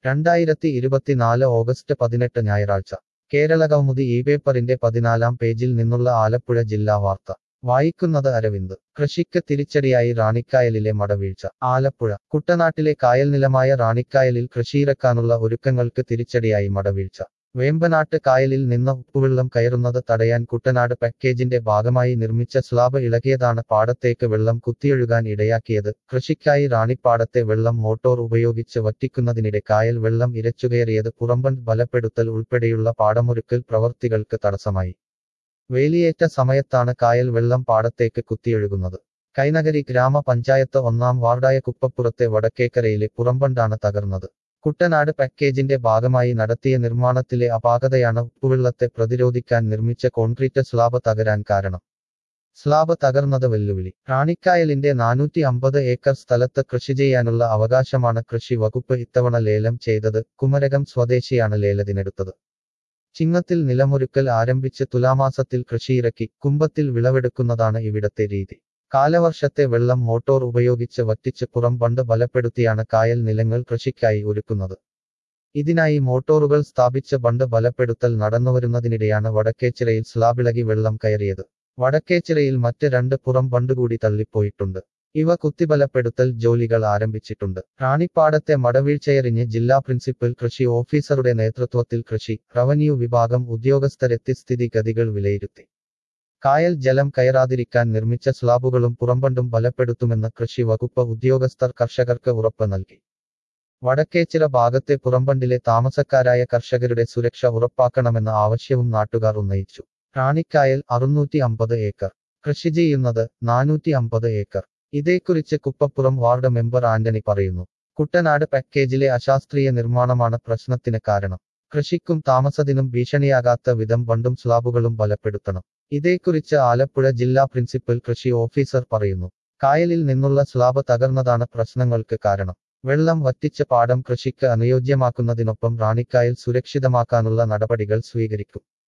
രണ്ടായിരത്തി ഇരുപത്തിനാല് ഓഗസ്റ്റ് പതിനെട്ട് ഞായറാഴ്ച കേരളകൗമുദി ഈ പേപ്പറിന്റെ പതിനാലാം പേജിൽ നിന്നുള്ള ആലപ്പുഴ ജില്ലാ വാർത്ത വായിക്കുന്നത് അരവിന്ദ് കൃഷിക്ക് തിരിച്ചടിയായി റാണിക്കായലിലെ മടവീഴ്ച ആലപ്പുഴ കുട്ടനാട്ടിലെ കായൽനിലമായ റാണിക്കായലിൽ കൃഷിയിറക്കാനുള്ള ഒരുക്കങ്ങൾക്ക് തിരിച്ചടിയായി മടവീഴ്ച വേമ്പനാട്ട് കായലിൽ നിന്ന് ഉപ്പുവെള്ളം കയറുന്നത് തടയാൻ കുട്ടനാട് പാക്കേജിന്റെ ഭാഗമായി നിർമ്മിച്ച സ്ലാബ് ഇളകിയതാണ് പാടത്തേക്ക് വെള്ളം കുത്തിയൊഴുകാൻ ഇടയാക്കിയത് കൃഷിക്കായി റാണിപ്പാടത്തെ വെള്ളം മോട്ടോർ ഉപയോഗിച്ച് വറ്റിക്കുന്നതിനിടെ കായൽ വെള്ളം ഇരച്ചുകയറിയത് പുറമ്പൻ ബലപ്പെടുത്തൽ ഉൾപ്പെടെയുള്ള പാടമൊരുക്കൽ പ്രവർത്തികൾക്ക് തടസ്സമായി വേലിയേറ്റ സമയത്താണ് കായൽ വെള്ളം പാടത്തേക്ക് കുത്തിയൊഴുകുന്നത് കൈനഗരി ഗ്രാമപഞ്ചായത്ത് ഒന്നാം വാർഡായ കുപ്പപ്പുറത്തെ വടക്കേക്കരയിലെ പുറമ്പണ്ടാണ് തകർന്നത് കുട്ടനാട് പാക്കേജിന്റെ ഭാഗമായി നടത്തിയ നിർമ്മാണത്തിലെ അപാകതയാണ് ഉപ്പുവെള്ളത്തെ പ്രതിരോധിക്കാൻ നിർമ്മിച്ച കോൺക്രീറ്റ് സ്ലാബ് തകരാൻ കാരണം സ്ലാബ് തകർന്നത് വെല്ലുവിളി റാണിക്കായലിന്റെ നാനൂറ്റി അമ്പത് ഏക്കർ സ്ഥലത്ത് കൃഷി ചെയ്യാനുള്ള അവകാശമാണ് കൃഷി വകുപ്പ് ഇത്തവണ ലേലം ചെയ്തത് കുമരകം സ്വദേശിയാണ് ലേലത്തിനെടുത്തത് ചിങ്ങത്തിൽ നിലമൊരുക്കൽ ആരംഭിച്ച് തുലാമാസത്തിൽ കൃഷിയിറക്കി കുംഭത്തിൽ വിളവെടുക്കുന്നതാണ് ഇവിടത്തെ രീതി കാലവർഷത്തെ വെള്ളം മോട്ടോർ ഉപയോഗിച്ച് വറ്റിച്ച് പുറം ബണ്ട് ബലപ്പെടുത്തിയാണ് കായൽ നിലങ്ങൾ കൃഷിക്കായി ഒരുക്കുന്നത് ഇതിനായി മോട്ടോറുകൾ സ്ഥാപിച്ച ബണ്ട് ബലപ്പെടുത്തൽ നടന്നുവരുന്നതിനിടെയാണ് വടക്കേച്ചിറയിൽ സ്ലാബിളകി വെള്ളം കയറിയത് വടക്കേച്ചിറയിൽ മറ്റ് രണ്ട് പുറം ബണ്ട് കൂടി തള്ളിപ്പോയിട്ടുണ്ട് ഇവ കുത്തിബലപ്പെടുത്തൽ ജോലികൾ ആരംഭിച്ചിട്ടുണ്ട് റാണിപ്പാടത്തെ മടവീഴ്ചയെറിഞ്ഞ് ജില്ലാ പ്രിൻസിപ്പൽ കൃഷി ഓഫീസറുടെ നേതൃത്വത്തിൽ കൃഷി റവന്യൂ വിഭാഗം ഉദ്യോഗസ്ഥരെത്തി സ്ഥിതിഗതികൾ വിലയിരുത്തി കായൽ ജലം കയറാതിരിക്കാൻ നിർമ്മിച്ച സ്ലാബുകളും പുറംബണ്ടും ബലപ്പെടുത്തുമെന്ന് കൃഷി വകുപ്പ് ഉദ്യോഗസ്ഥർ കർഷകർക്ക് ഉറപ്പ് നൽകി വടക്കേച്ചിറ ഭാഗത്തെ പുറംബണ്ടിലെ താമസക്കാരായ കർഷകരുടെ സുരക്ഷ ഉറപ്പാക്കണമെന്ന ആവശ്യവും നാട്ടുകാർ ഉന്നയിച്ചു റാണിക്കായൽ അറുന്നൂറ്റി അമ്പത് ഏക്കർ കൃഷി ചെയ്യുന്നത് നാനൂറ്റി അമ്പത് ഏക്കർ ഇതേക്കുറിച്ച് കുപ്പപ്പുറം വാർഡ് മെമ്പർ ആന്റണി പറയുന്നു കുട്ടനാട് പാക്കേജിലെ അശാസ്ത്രീയ നിർമ്മാണമാണ് പ്രശ്നത്തിന് കാരണം കൃഷിക്കും താമസത്തിനും ഭീഷണിയാകാത്ത വിധം ബണ്ടും സ്ലാബുകളും ബലപ്പെടുത്തണം ഇതേക്കുറിച്ച് ആലപ്പുഴ ജില്ലാ പ്രിൻസിപ്പൽ കൃഷി ഓഫീസർ പറയുന്നു കായലിൽ നിന്നുള്ള സ്ലാബ് തകർന്നതാണ് പ്രശ്നങ്ങൾക്ക് കാരണം വെള്ളം വറ്റിച്ച പാടം കൃഷിക്ക് അനുയോജ്യമാക്കുന്നതിനൊപ്പം റാണിക്കായൽ സുരക്ഷിതമാക്കാനുള്ള നടപടികൾ സ്വീകരിക്കും